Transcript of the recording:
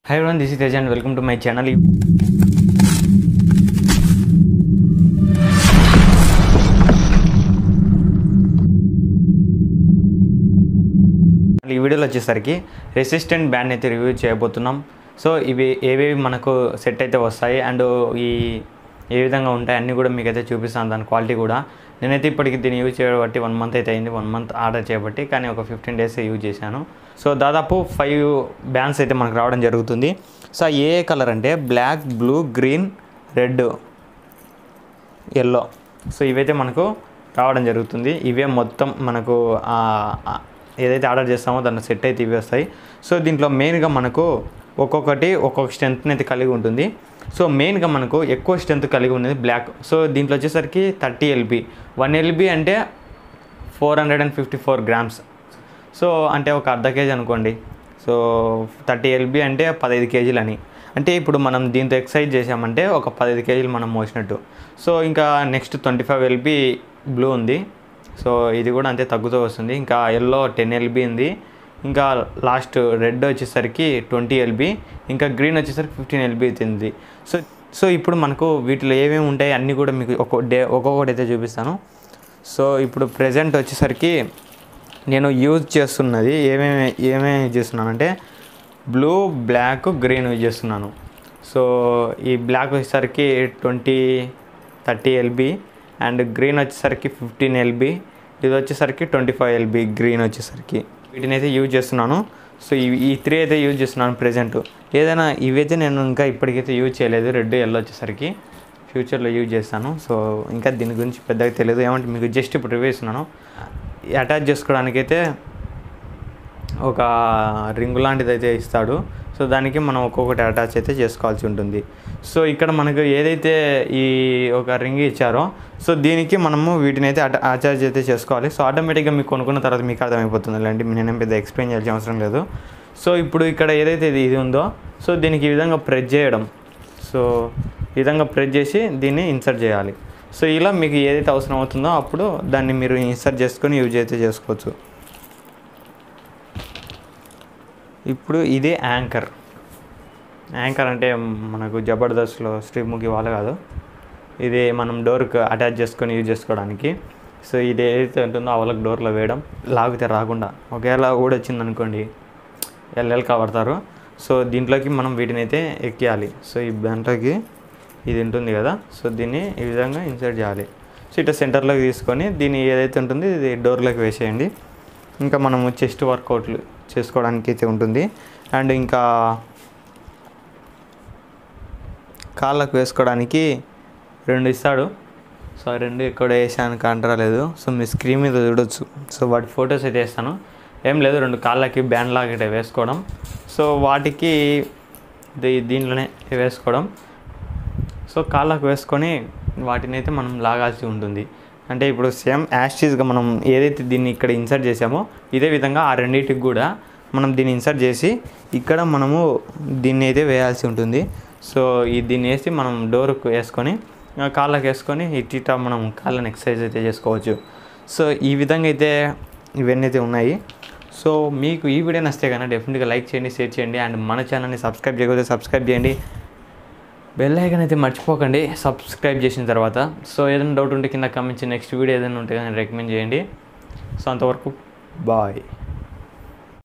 high one this is Tej and welcome to my channel ఈ వీడియోలో వచ్చేసరికి రెసిస్టెంట్ బ్యాండ్ అయితే రివ్యూ చేయబోతున్నాం సో ఇవి ఏవేవి మనకు సెట్ అయితే వస్తాయి అండ్ ఈ ఏ విధంగా ఉంటాయి అన్నీ కూడా మీకు అయితే చూపిస్తాను దాని క్వాలిటీ కూడా నేనైతే ఇప్పటికి దీన్ని యూజ్ చేయబట్టి వన్ మంత్ అయితే అయింది వన్ మంత్ ఆర్డర్ చేయబట్టి కానీ ఒక ఫిఫ్టీన్ డేస్ యూజ్ చేశాను సో దాదాపు ఫైవ్ బ్యాండ్స్ అయితే మనకు రావడం జరుగుతుంది సో ఏ ఏ కలర్ అంటే black blue green red yellow so ఇవైతే మనకు రావడం జరుగుతుంది ఇవే మొత్తం మనకు ఆ, ఆ, ఏదైతే ఆర్డర్ చేస్తామో దాంట్లో సెట్ అయితే ఇవి వస్తాయి సో దీంట్లో మెయిన్గా మనకు ఒక్కొక్కటి ఒక్కొక్క స్ట్రెంత్ని అయితే కలిగి ఉంటుంది సో మెయిన్గా మనకు ఎక్కువ స్ట్రెంత్ కలిగి ఉన్నది బ్లాక్ సో దీంట్లో వచ్చేసరికి థర్టీ ఎల్బి వన్ ఎల్బి అంటే four hundred and fifty four grams so అంటే ఒక అర్ధ కేజీ అనుకోండి సో థర్టీ ఎల్బి అంటే పదహైదు కేజీలు అని అంటే ఇప్పుడు మనం దీంతో ఎక్సైజ్ చేసామంటే ఒక పదహైదు కేజీలు మనం మోసినట్టు సో ఇంకా next twenty five LB blue ఉంది సో ఇది కూడా అంతే తగ్గుతూ వస్తుంది ఇంకా ఎల్లో టెన్ ఎల్బి ఉంది ఇంకా లాస్ట్ రెడ్ వచ్చేసరికి ట్వంటీ ఎల్బి ఇంకా గ్రీన్ వచ్చేసరికి ఫిఫ్టీన్ ఎల్బి ఉంది సో సో ఇప్పుడు మనకు వీటిలో ఏమేమి ఉంటాయి అన్నీ కూడా మీకు ఒక్కో డే ఒక్కొక్కటి అయితే చూపిస్తాను సో ఇప్పుడు ప్రజెంట్ వచ్చేసరికి నేను యూజ్ చేస్తున్నది ఏమేమి ఏమేమి యూజ్ చేస్తున్నానంటే బ్లూ బ్లాక్ గ్రీన్ యూజ్ చేస్తున్నాను సో ఈ బ్లాక్ వచ్చేసరికి twenty thirty LB and green వచ్చేసరికి ఫిఫ్టీన్ ఎల్బి ఇది వచ్చేసరికి ట్వంటీ ఫైవ్ ఎల్బి గ్రీన్ వచ్చేసరికి వీటిని అయితే యూజ్ చేస్తున్నాను సో ఈ ఈ త్రీ అయితే యూజ్ చేస్తున్నాను ప్రజెంట్ ఏదైనా ఇవైతే నేను ఇంకా ఇప్పటికైతే యూజ్ చేయలేదు రెడ్ ఎల్లో వచ్చేసరికి ఫ్యూచర్లో యూజ్ చేస్తాను సో ఇంకా దీని గురించి పెద్దగా తెలియదు ఏమంటే మీకు జస్ట్ ఇప్పుడు రివ్యూ ఇస్తున్నాను అటాచ్ చేసుకోవడానికైతే ఒక రింగు లాంటిది అయితే ఇస్తాడు సో దానికి మనం ఒక్కొక్కటి అటాచ్ అయితే చేసుకోవాల్సి ఉంటుంది సో ఇక్కడ మనకు ఏదైతే ఈ ఒక రింగ్ ఇచ్చారో సో దీనికి మనము వీటిని అయితే అట అటాచ్ అయితే చేసుకోవాలి సో ఆటోమేటిక్గా మీకు కొనుక్కున్న తర్వాత మీకు అర్థమైపోతుంది అలాంటి నేనేం పెద్ద ఎక్స్ప్లెయిన్ చేయాల్సిన అవసరం లేదు సో ఇప్పుడు ఇక్కడ ఏదైతే ఇది ఇది ఉందో సో దీనికి ఈ విధంగా ప్రెస్ చేయడం సో ఈ విధంగా ప్రెస్ చేసి దీన్ని ఇన్సర్ట్ చేయాలి సో ఇలా మీకు ఏదైతే అవసరం అవుతుందో అప్పుడు దాన్ని మీరు ఇన్సర్ట్ చేసుకొని యూజ్ అయితే చేసుకోవచ్చు ఇప్పుడు ఇదే యాంకర్ యాంకర్ అంటే మనకు జబర్దస్త్లో శ్రీముఖి వాళ్ళు కాదు ఇది మనం డోర్కి అటాచ్ చేసుకొని యూజ్ చేసుకోవడానికి సో ఇది ఏదైతే ఉంటుందో ఆ వాళ్ళకి డోర్లో వేయడం లాగితే రాకుండా ఒకవేళ కూడా వచ్చింది అనుకోండి ఎల్ఎల్ కవర్తారు సో దీంట్లోకి మనం వీటిని అయితే ఎక్కియాలి సో ఈ దాంట్లోకి ఇది ఉంటుంది కదా సో దీన్ని ఈ విధంగా ఇన్సర్ట్ చేయాలి సో ఇట్లా సెంటర్లోకి తీసుకొని దీన్ని ఏదైతే ఉంటుందో ఇది డోర్లోకి వేసేయండి ఇంకా మనము చెస్ట్ వర్కౌట్లు చేసుకోవడానికి అయితే ఉంటుంది అండ్ ఇంకా కాళ్ళకు వేసుకోవడానికి రెండు ఇస్తాడు సో ఆ రెండు ఎక్కడ వేసాను కాంటరాలేదు సో మీ స్క్రీన్ మీద చూడొచ్చు సో వాటి ఫొటోస్ అయితే వేస్తాను ఏం లేదు రెండు కాళ్ళకి బ్యాండ్ లాగా ఇట్లా వేసుకోవడం సో వాటికి దీ- దీంట్లోనే వేసుకోవడం సో కాళ్ళకు వేసుకొని వాటిని అయితే మనం లాగాల్సి ఉంటుంది అంటే ఇప్పుడు సేమ్ యాస్టీస్గా మనం ఏదైతే దీన్ని ఇక్కడ ఇన్సర్ట్ చేసామో ఇదే విధంగా ఆ రెండింటికి కూడా మనం దీన్ని ఇన్సర్ట్ చేసి ఇక్కడ మనము దీన్ని అయితే వేయాల్సి ఉంటుంది సో ఈ దీన్ని వేసి మనం డోర్కు వేసుకొని ఆ కాళ్ళకి వేసుకొని ఇట్లా మనం కాళ్ళని ఎక్సర్సైజ్ అయితే చేసుకోవచ్చు సో ఈ విధంగా అయితే ఇవన్నీ అయితే ఉన్నాయి సో మీకు ఈ వీడియో నచ్చితే కనుక డెఫినెట్గా లైక్ చేయండి షేర్ చేయండి అండ్ మన ఛానల్ని సబ్స్క్రైబ్ చేయకపోతే సబ్స్క్రైబ్ చేయండి బెల్ ఐకన్ అయితే మర్చిపోకండి సబ్స్క్రైబ్ చేసిన తర్వాత సో ఏదైనా డౌట్ ఉంటే కింద కమెంట్ నెక్స్ట్ వీడియో ఏదైనా ఉంటే కానీ రికమెండ్ చేయండి సో అంతవరకు బాయ్